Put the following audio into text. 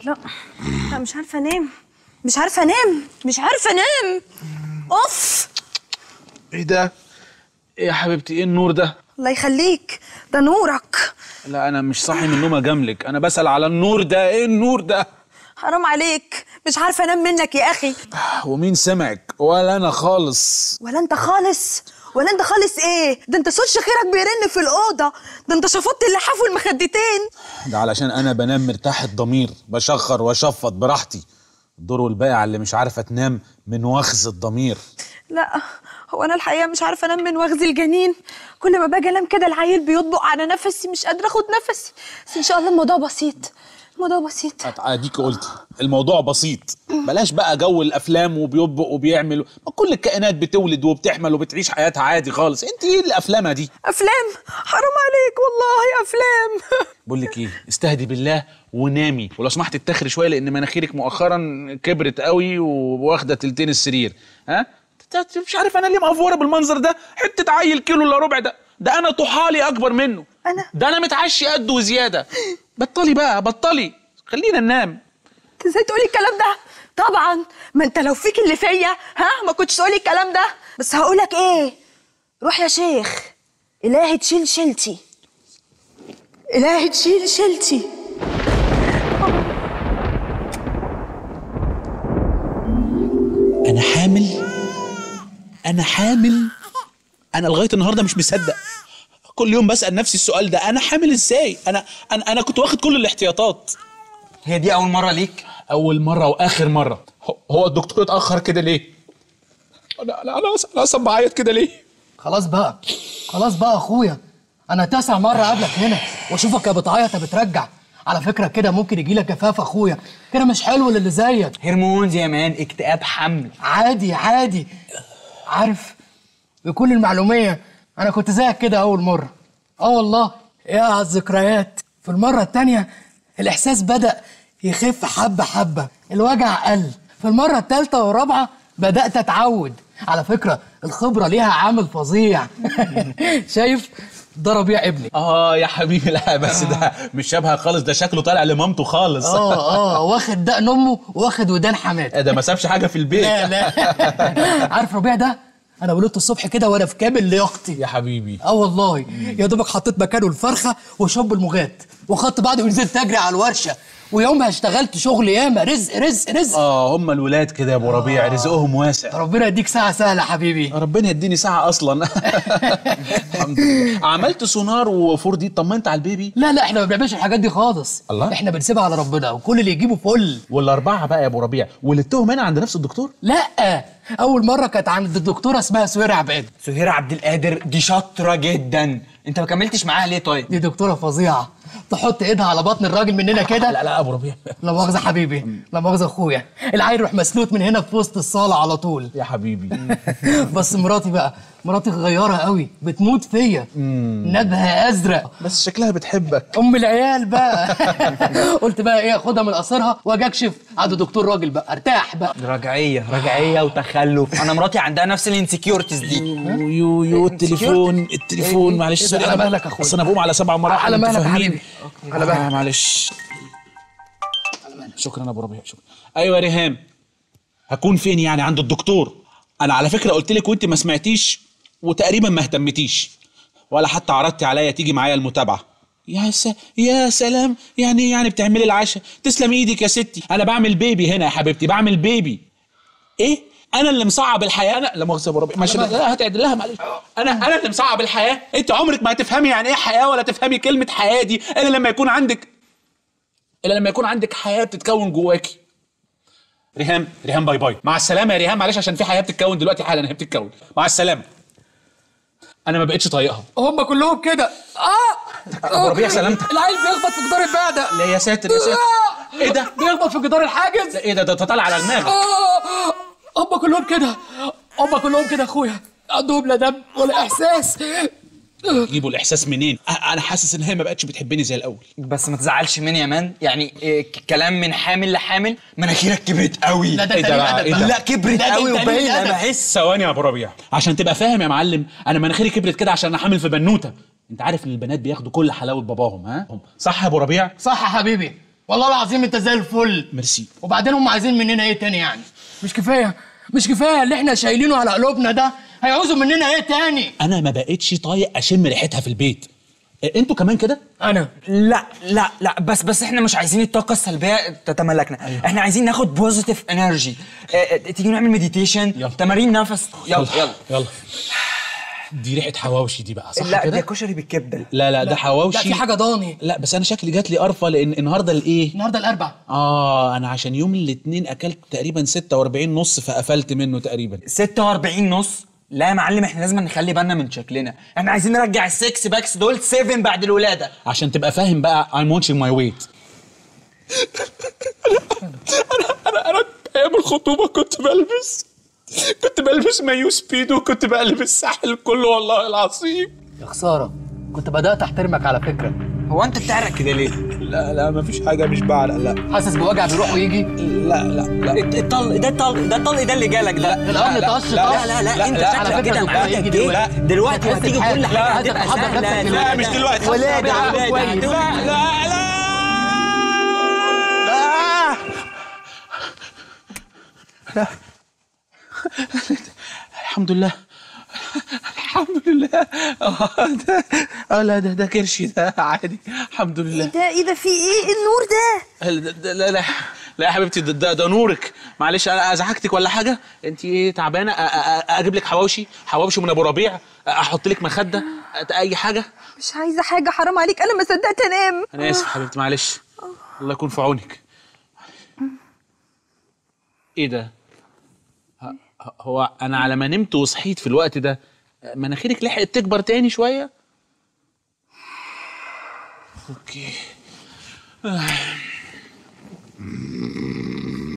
لا لا مش عارفه انام مش عارفه انام مش عارفه انام اوف ايه ده ايه يا حبيبتي ايه النور ده الله يخليك ده نورك لا انا مش صاحي من النوم اجاملك انا بسأل على النور ده ايه النور ده حرام عليك مش عارفه انام منك يا اخي ومين سمعك ولا انا خالص ولا انت خالص ولا انت خالص ايه ده انت صوت شخيرك بيرن في الاوضه ده انت شفطت اللحاف والمخدتين ده علشان انا بنام مرتاح الضمير بشخر واشفط براحتي الدور والباقي على اللي مش عارفه تنام من وخز الضمير لا هو انا الحقيقه مش عارفه انام من وغز الجنين كل ما باجي انام كده العيل بيطبق على نفسي مش قادره اخد نفسي بس ان شاء الله الموضوع بسيط الموضوع بسيط اديك قلتي الموضوع بسيط بلاش بقى جو الافلام وبيطبق وبيعمل ما كل الكائنات بتولد وبتحمل وبتعيش حياتها عادي خالص انت ايه الافلامه دي افلام حرام عليك والله افلام بقول لك ايه استهدي بالله ونامي ولو سمحت اتخري شويه لان مناخيرك مؤخرا كبرت قوي وواخده تلتين السرير ها ت- مش عارف انا ليه مقفوره بالمنظر ده حته عيل كيلو الا ربع ده ده انا طحالي اكبر منه أنا؟ ده انا متعشي قده وزياده بطلي بقى بطلي خلينا ننام انت ازاي تقولي الكلام ده طبعا ما انت لو فيك اللي فيا ها ما كنتش تقولي الكلام ده بس هقولك ايه روح يا شيخ الهي تشيل شيلتي الهي تشيل شيلتي انا حامل انا حامل انا لغايه النهارده مش مصدق كل يوم بسال نفسي السؤال ده انا حامل ازاي انا انا انا كنت واخد كل الاحتياطات هي دي اول مره ليك اول مره واخر مره هو- هو الدكتور اتاخر كده ليه انا انا انا أص- انا اصلا بعيط كده ليه خلاص بقى خلاص بقى اخويا انا تاسع مره اقابلك هنا واشوفك يا بتعيط يا بترجع على فكره كده ممكن يجي لك جفاف اخويا كده مش حلو للي زيك هرمونز يا مان اكتئاب حمل عادي عادي عارف بكل المعلوميه انا كنت زيك كده اول مره اه والله يا على الذكريات في المره التانية الاحساس بدا يخف حبه حبه الوجع قل في المره التالتة والرابعه بدات اتعود على فكره الخبره ليها عامل فظيع شايف ده ربيع ابني اه يا حبيبي لا بس ده مش شبه خالص ده شكله طالع لمامته خالص اه اه واخد دقن امه واخد ودان حماته ده ما سابش حاجه في البيت لا لا عارف ربيع ده انا ولدت الصبح كده وانا في كامل لياقتي يا حبيبي اه والله يا دوبك حطيت مكانه الفرخه وشب المغات وخدت بعضي ونزلت اجري على الورشه ويومها اشتغلت شغل ياما رزق رزق رزق اه هم الولاد كده يا ابو ربيع رزقهم واسع ربنا يديك ساعه سهله حبيبي ربنا يديني ساعه اصلا الحمد لله عملت سونار وفور دي طمنت على البيبي لا لا احنا ما بنعملش الحاجات دي خالص الله. احنا بنسيبها على ربنا وكل اللي يجيبه فل والاربعه بقى يا ابو ربيع ولدتهم هنا عند نفس الدكتور لا اول مره كانت عند الدكتوره اسمها سويرة عباد سهير عبد القادر دي شاطره جدا انت ما كملتش معاها ليه طيب دي دكتوره فظيعه تحط ايدها على بطن الراجل مننا كده لا لا ابو ربيع لا مؤاخذه حبيبي لا مؤاخذه اخويا العيل يروح مسلوت من هنا في وسط الصاله على طول يا حبيبي بس مراتي بقى مراتي غياره قوي بتموت فيا نبها ازرق بس شكلها بتحبك ام العيال بقى قلت بقى ايه اخدها من قصرها واجي اكشف عند دكتور راجل بقى ارتاح بقى رجعيه رجعيه وتخلف انا مراتي عندها نفس الانسكيورتيز دي يو يو التليفون التليفون معلش إيه ده؟ سوري على انا مهلك يا أخويا. اصل انا بقوم على سبع مراحل على أنتوا مهلك يا فاهمين؟ حبيبي. على آه، مهلك. معلش شكرا يا ابو ربيع شكرا ايوه يا ريهام هكون فين يعني عند الدكتور انا على فكره قلت لك وانت ما سمعتيش وتقريبا ما اهتمتيش ولا حتى عرضتي عليا تيجي معايا المتابعه يا س... يا سلام يعني إيه يعني بتعملي العشاء تسلم ايدك يا ستي انا بعمل بيبي هنا يا حبيبتي بعمل بيبي ايه انا اللي مصعب الحياه انا لا مؤاخذه يا ابو ربيع ماشي لا هتعدل لها معلش انا انا اللي مصعب الحياه انت عمرك ما هتفهمي يعني ايه حياه ولا تفهمي كلمه حياه دي الا لما يكون عندك الا لما يكون عندك حياه بتتكون جواكي ريهام ريهام باي باي مع السلامه يا ريهام معلش عشان في حياه بتتكون دلوقتي حالا هي بتتكون مع السلامه انا ما بقتش طايقها هم كلهم كده اه ابو ربيع سلامتك العيل بيخبط في جدار المعده لا يا ساتر يا ساتر ايه ده بيخبط في جدار الحاجز ايه ده ده طالع على دماغك آه، هم كلهم كده هم كلهم كده اخويا عندهم لا دم ولا احساس يجيبوا الاحساس منين أ- انا حاسس ان هي ما بقتش بتحبني زي الاول بس ما تزعلش مني يا مان يعني إيه ك- كلام من حامل لحامل مناخيرك كبرت قوي لا ده إيه ده تقليل بقى؟ أدب إيه بقى. ده؟ لا كبرت ده قوي تقليل وباين أدب. انا بحس ثواني يا ابو ربيع عشان تبقى فاهم يا معلم انا مناخيري كبرت كده عشان انا حامل في بنوته انت عارف ان البنات بياخدوا كل حلاوه باباهم ها صح يا ابو ربيع صح يا حبيبي والله العظيم انت زي الفل ميرسي وبعدين هم عايزين مننا ايه تاني يعني مش كفايه مش كفايه اللي احنا شايلينه على قلوبنا ده هيعوزوا مننا ايه تاني انا ما بقتش طايق اشم ريحتها في البيت إيه، انتوا كمان كده انا لا لا لا بس بس احنا مش عايزين الطاقة السلبية تتملكنا أيوه. احنا عايزين ناخد بوزيتيف انرجي تيجي نعمل مديتيشن يلا. تمارين نفس يلا يلا يلا دي ريحه حواوشي دي بقى صح لا ده كده كشري بالكبدة لا لا ده حواوشي لا في حاجه ضاني لا بس انا شكلي جات لي قرفه لان النهارده الايه النهارده الاربع اه انا عشان يوم الاثنين اكلت تقريبا 46 نص فقفلت منه تقريبا 46 نص لا يا معلم احنا لازم نخلي بالنا من شكلنا احنا عايزين نرجع السكس باكس دول 7 بعد الولادة عشان تبقى فاهم بقى I'm watching my weight انا انا انا ايام الخطوبه كنت بلبس كنت بلبس مايو سبيدو وكنت بقلب الساحل كله والله العظيم يا خساره كنت بدات احترمك على فكره هو انت بتعرق كده ليه؟ لا لا مفيش حاجه مش بعرق لا حاسس بوجع بيروح ويجي لا لا لا الطلق ده الطلق ده الطلق ده اللي جالك ده الامر طش لا لا لا, انت على شكلك فكرة كده دكتور معاك هيجي جه. دلوقتي. دلوقتي هتحس وهتيجي بحاجة. كل حاجه عايزك هتبقى تحضر سهلة. نفسك لا دلوقتي. مش دلوقتي ولادة لا، ولادة كويس. هتبقى- لا لا لا لا الحمد لله الحمد لله اه ده اه لا ده ده كرشي ده عادي الحمد لله ده ايه ده في ايه النور ده لا لا لا, لا, لا يا حبيبتي ده, ده, ده نورك معلش انا ازعجتك ولا حاجه انت ايه تعبانه أ- أ- أ- اجيب لك حواوشي حواوشي من ابو ربيع احط لك مخده أ- اي حاجه مش عايزه حاجه حرام عليك انا ما صدقت انام انا اسف حبيبتي معلش الله يكون في عونك ايه ده ه- ه- هو انا على ما نمت وصحيت في الوقت ده مناخيرك لحقت تكبر تاني شويه اوكي آه.